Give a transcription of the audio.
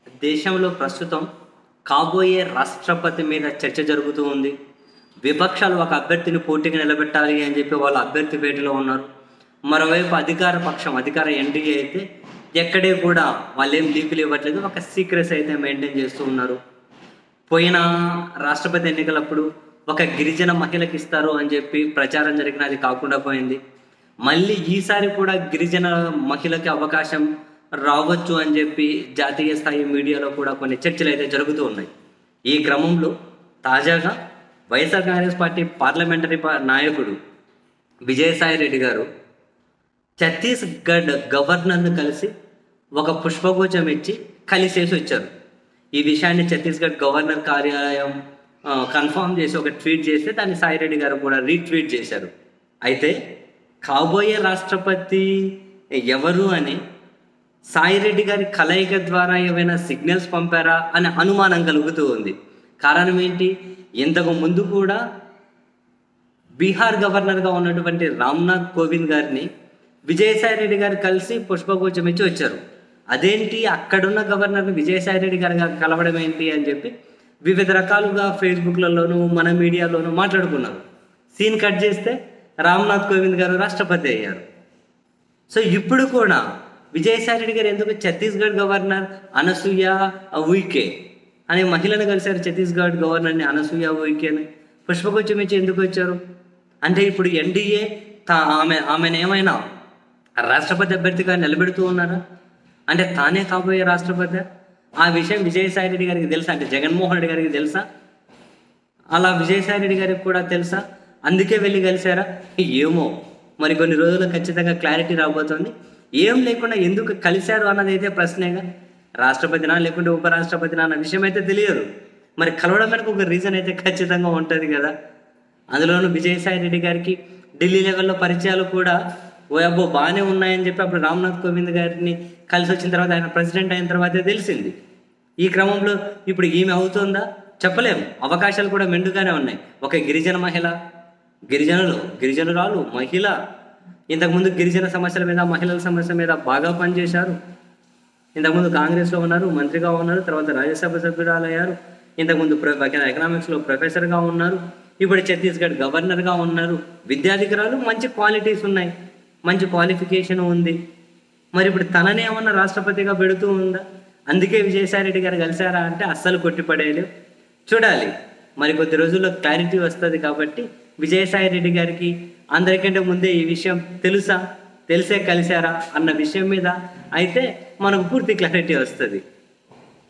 దేశంలో ప్రస్తుతం కాబోయే రాష్ట్రపతి మీద చర్చ జరుగుతూ ఉంది విపక్షాలు ఒక అభ్యర్థిని పోటీకి నిలబెట్టాలి అని చెప్పి వాళ్ళు అభ్యర్థి పేటలో ఉన్నారు మరోవైపు అధికార పక్షం అధికార ఎన్డీఏ అయితే ఎక్కడే కూడా వాళ్ళు ఏం లీకులు ఇవ్వట్లేదు ఒక సీక్రెట్స్ అయితే మెయింటైన్ చేస్తూ ఉన్నారు పోయిన రాష్ట్రపతి ఎన్నికలప్పుడు ఒక గిరిజన మహిళకి ఇస్తారు అని చెప్పి ప్రచారం జరిగిన అది కాకుండా పోయింది మళ్ళీ ఈసారి కూడా గిరిజన మహిళకి అవకాశం రావచ్చు అని చెప్పి జాతీయ స్థాయి మీడియాలో కూడా కొన్ని చర్చలు అయితే జరుగుతూ ఉన్నాయి ఈ క్రమంలో తాజాగా వైఎస్ఆర్ కాంగ్రెస్ పార్టీ పార్లమెంటరీ పా- నాయకుడు విజయసాయి రెడ్డి గారు ఛత్తీస్గఢ్ గవర్నర్ను కలిసి ఒక పుష్పగుచ్చం ఇచ్చి కలిసేసి వచ్చారు ఈ విషయాన్ని ఛత్తీస్గఢ్ గవర్నర్ కార్యాలయం ఆ, కన్ఫర్మ్ చేసి ఒక ట్వీట్ చేస్తే దాన్ని సాయిరెడ్డి గారు కూడా రీట్వీట్ చేశారు అయితే కాబోయే రాష్ట్రపతి ఎవరు అని సాయిరెడ్డి గారి కలయిక ద్వారా ఏమైనా సిగ్నల్స్ పంపారా అనే అనుమానం కలుగుతూ ఉంది కారణం ఏంటి ఇంతకు ముందు కూడా బీహార్ గవర్నర్గా ఉన్నటువంటి రామ్నాథ్ కోవింద్ గారిని విజయసాయి రెడ్డి గారు కలిసి పుష్పగుచ్చం ఇచ్చి వచ్చారు అదేంటి అక్కడున్న గవర్నర్ని విజయసాయి రెడ్డి గారు కలవడం ఏంటి అని చెప్పి వివిధ రకాలుగా ఫేస్బుక్లలోనూ మన మీడియాలోనూ మాట్లాడుకున్నారు సీన్ కట్ చేస్తే రామ్నాథ్ కోవింద్ గారు రాష్ట్రపతి అయ్యారు సో ఇప్పుడు కూడా విజయసాయి రెడ్డి గారు ఎందుకు ఛత్తీస్గఢ్ గవర్నర్ అనసూయ ఉయికే అనే మహిళను కలిశారు ఛత్తీస్గఢ్ గవర్నర్ని అనసూయ ఉయికేని పుష్పగుచ్చం ఇచ్చి ఎందుకు వచ్చారు అంటే ఇప్పుడు ఎన్డీఏ తా ఆమె ఆమెను ఏమైనా రాష్ట్రపతి అభ్యర్థిగా నిలబెడుతూ ఉన్నారా అంటే తానే కాబోయే రాష్ట్రపతి ఆ విషయం విజయసాయి రెడ్డి గారికి తెలుసా అంటే జగన్మోహన్ రెడ్డి గారికి తెలుసా అలా విజయసాయి రెడ్డి గారికి కూడా తెలుసా అందుకే వెళ్ళి కలిశారా ఏమో మరి కొన్ని రోజుల్లో ఖచ్చితంగా క్లారిటీ రాబోతోంది ఏం లేకుండా ఎందుకు కలిశారు అన్నది అయితే ప్రశ్నేగా రాష్ట్రపతినా లేకుంటే ఉపరాష్ట్రపతినా అన్న విషయం అయితే తెలియదు మరి కలవడం వెనక ఒక రీజన్ అయితే ఖచ్చితంగా ఉంటుంది కదా అందులోనూ విజయసాయి రెడ్డి గారికి ఢిల్లీ లెవెల్లో పరిచయాలు కూడా ఓ అబ్బో బాగానే ఉన్నాయని చెప్పి అప్పుడు రామ్నాథ్ కోవింద్ గారిని కలిసి వచ్చిన తర్వాత ఆయన ప్రెసిడెంట్ అయిన తర్వాతే తెలిసింది ఈ క్రమంలో ఇప్పుడు ఈమె అవుతుందా చెప్పలేము అవకాశాలు కూడా మెండుగానే ఉన్నాయి ఒక గిరిజన మహిళ గిరిజనులు గిరిజనురాలు మహిళ ఇంతకుముందు గిరిజన సమస్యల మీద మహిళల సమస్య మీద బాగా పనిచేశారు ఇంతకుముందు కాంగ్రెస్లో ఉన్నారు మంత్రిగా ఉన్నారు తర్వాత రాజ్యసభ సభ్యురాలు అయ్యారు ఇంతకుముందు ప్ర- ఎకనామిక్స్లో ప్రొఫెసర్గా ఉన్నారు ఇప్పుడు ఛత్తీస్గఢ్ గవర్నర్గా ఉన్నారు విద్యాధికారాలు మంచి క్వాలిటీస్ ఉన్నాయి మంచి క్వాలిఫికేషన్ ఉంది మరి ఇప్పుడు తననే ఏమన్నా రాష్ట్రపతిగా పెడుతూ ఉందా అందుకే విజయసాయి రెడ్డి గారు కలిశారా అంటే అస్సలు కొట్టిపడేయలేవు చూడాలి మరి కొద్ది రోజుల్లో క్లారిటీ వస్తుంది కాబట్టి విజయసాయి రెడ్డి గారికి అందరికంటే ముందే ఈ విషయం తెలుసా తెలిసే కలిశారా అన్న విషయం మీద అయితే మనకు పూర్తి క్లారిటీ వస్తుంది